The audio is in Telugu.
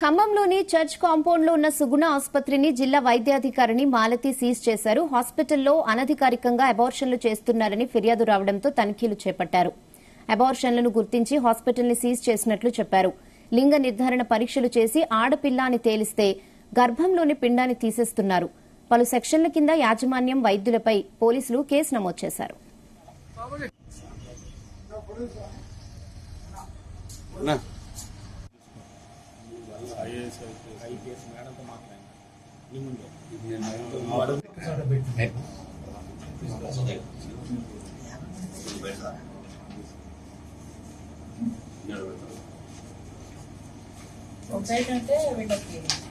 ఖమ్మంలోని చర్చ్ కాంపౌండ్ లో ఉన్న సుగుణ ఆసుపత్రిని జిల్లా వైద్యాధికారిని మాలతి సీజ్ చేశారు హాస్పిటల్లో అనధికారికంగా అబార్షన్లు చేస్తున్నారని ఫిర్యాదు రావడంతో తనిఖీలు చేపట్టారు అబార్షన్లను గుర్తించి హాస్పిటల్ ని సీజ్ చేసినట్లు చెప్పారు లింగ నిర్ధారణ పరీక్షలు చేసి ఆడపిల్ల అని తేలిస్తే గర్భంలోని పిండాన్ని తీసేస్తున్నారు పలు సెక్షన్ల కింద యాజమాన్యం వైద్యులపై పోలీసులు కేసు నమోదు చేశారు నా ఒక సైడ్ అంటే వీళ్ళకి